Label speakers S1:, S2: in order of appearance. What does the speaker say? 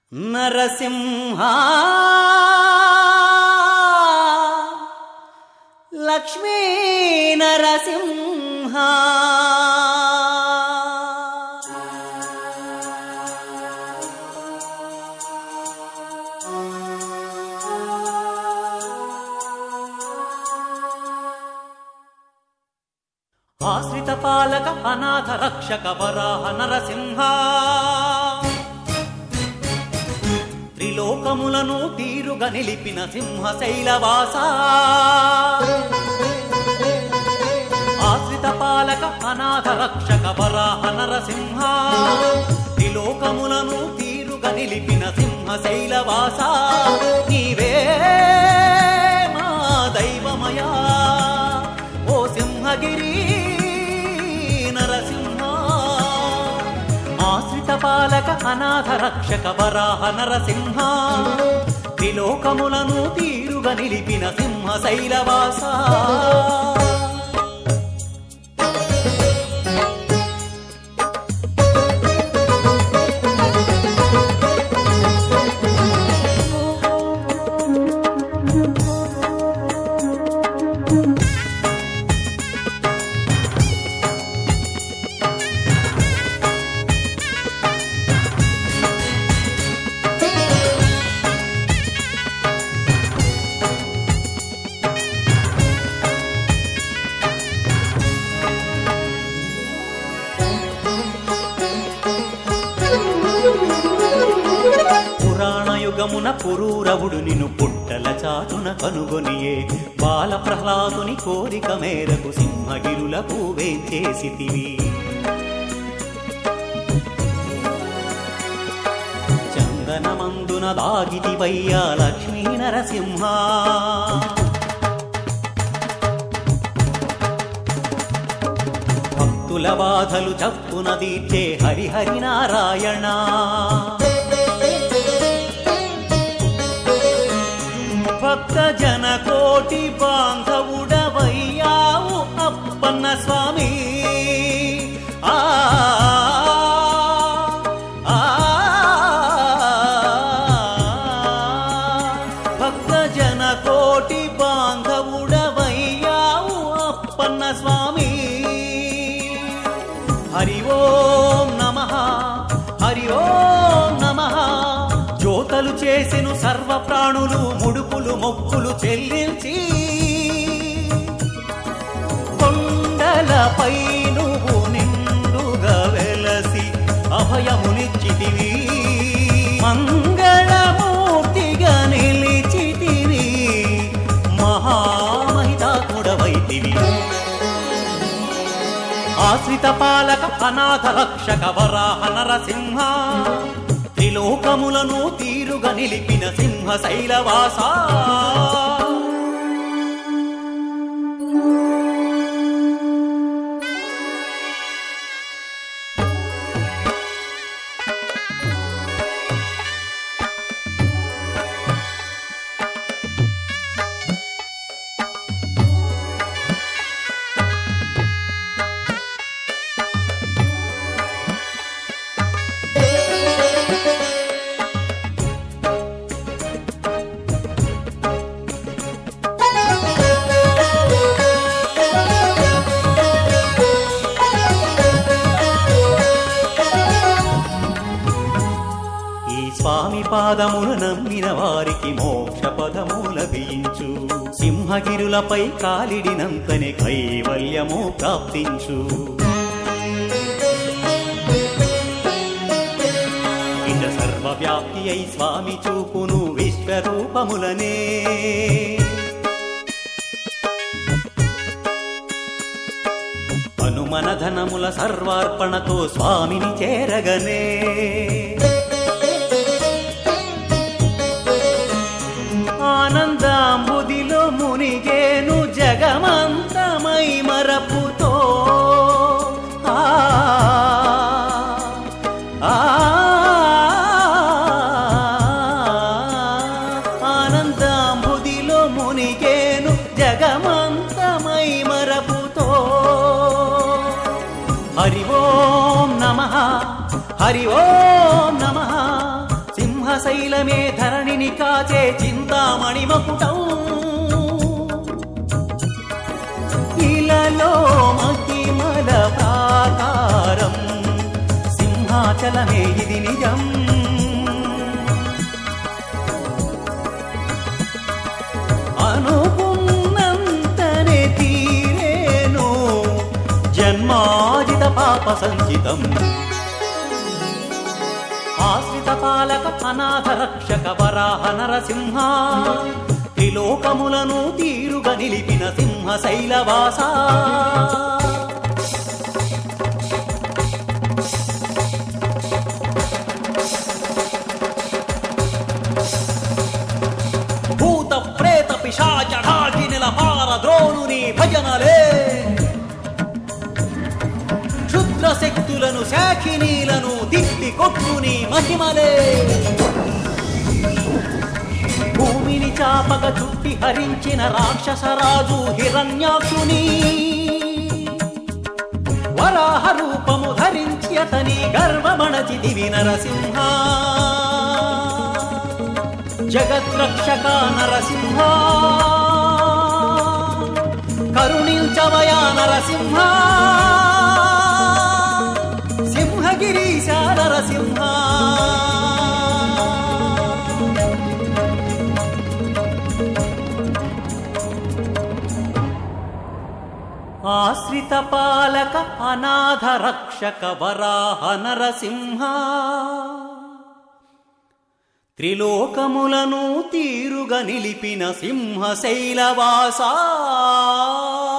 S1: నరసింహ లక్ష్మీ నరసింహ ఆశ్రిత పాలక అనాథ రక్షక వరాహ నరసింహ త్రిలోకములను తీరుగా నిలిపిన సింహ శైలవాస ఆశ్రిత పాలక అనాథ రక్షక వరాహ నరసింహ త్రిలోకములను తీరుగా నిలిపిన సింహ శైలవాస నీవే మా దైవమయా ఓ సింహగిరి నరసింహ ఆశ్రిత పాలక అనాథ రక్షక వరాహ నరసింహ త్రిలోకములను తీరుగా నిలిపిన సింహ శైలవాస పురాణ యుగమున పురూరవుడు నిన్ను పుట్టల చాటున కనుగొనియే బాల ప్రహ్లాదుని కోరిక మేరకు సింహగిరులకు వేంచేసితివి చందనమందున దాగితివయ్యా లక్ష్మీ నరసింహ భక్తుల బాధలు చప్పున తీర్చే హరిహరి నారాయణ భక్త జన కోటి బాంధవుడవయ్యావు అప్పన్న స్వామి ఆ ఆ, భక్త జన కోటి బాంధవుడవయ్యావు అప్పన్న స్వామి హరి ఓం నమ హరి ఓం నమ జ్యోతలు చేసెను సర్వ ప్రాణులు ముడుపులు మొక్కులు చెల్లించి కొండలపై నువ్వు నిండుగా వెలసి అభయమునిచ్చితివి మంగళమూర్తిగా నిలిచితివి మహామహితాత్ముడవైతివి ఆశ్రిత పాలక అనాథ రక్షక వరాహ నరసింహ త్రిలోకములను తీరుగా నిలిపిన సింహ శైలవాస ఈ స్వామి పాదములు నమ్మిన వారికి మోక్ష పదము లభించు సింహగిరులపై కాలిడినంతనే కైవల్యము ప్రాప్తించు ఇట సర్వవ్యాప్తి అయి స్వామి చూపును విశ్వరూపములనే హనుమన ధనముల సర్వార్పణతో స్వామిని చేరగనే ఆనందాంబుదిలో మునిగేను జగమంతమై మరపుతో ఆ ఆ, ఆనందాంబుదిలో మునిగేను జగమంతమై మరపుతో హరి ఓం నమ హరి ఓం నమ సింహ సింహశైలమే ధరణిని కాచే చింతామణి మకుటం ఇలలో మహిమల ప్రాకారం సింహాచలమే ఇది నిజం అనుకున్నంతనే తీరేను జన్మాజిత పాప సంచితం ఆశ్రిత పాలక అనాథ రక్షక వరాహ నరసింహ త్రిలోకములను తీరుగా నిలిపిన సింహ శైలవాస భూత ప్రేత పిశాచ ఢాకినిల పార ద్రోణుని భజనలే క్షుద్ర శక్తులను శాఖినీలను తిట్టి కొట్టుని మహిమలే భూమిని చాపక చుట్టి హరించిన రాక్షసరాజు హిరణ్యాక్షుని వరాహ రూపము ధరించి అతని గర్వమణచి దివి నరసింహ జగద్రక్షక నరసింహ కరుణించవయా నరసింహ సింహగిరీశ నరసింహ ఆశ్రిత పాలక అనాథ రక్షక వరాహ నరసింహ త్రిలోకములను తీరుగా నిలిపిన సింహశైలవాసా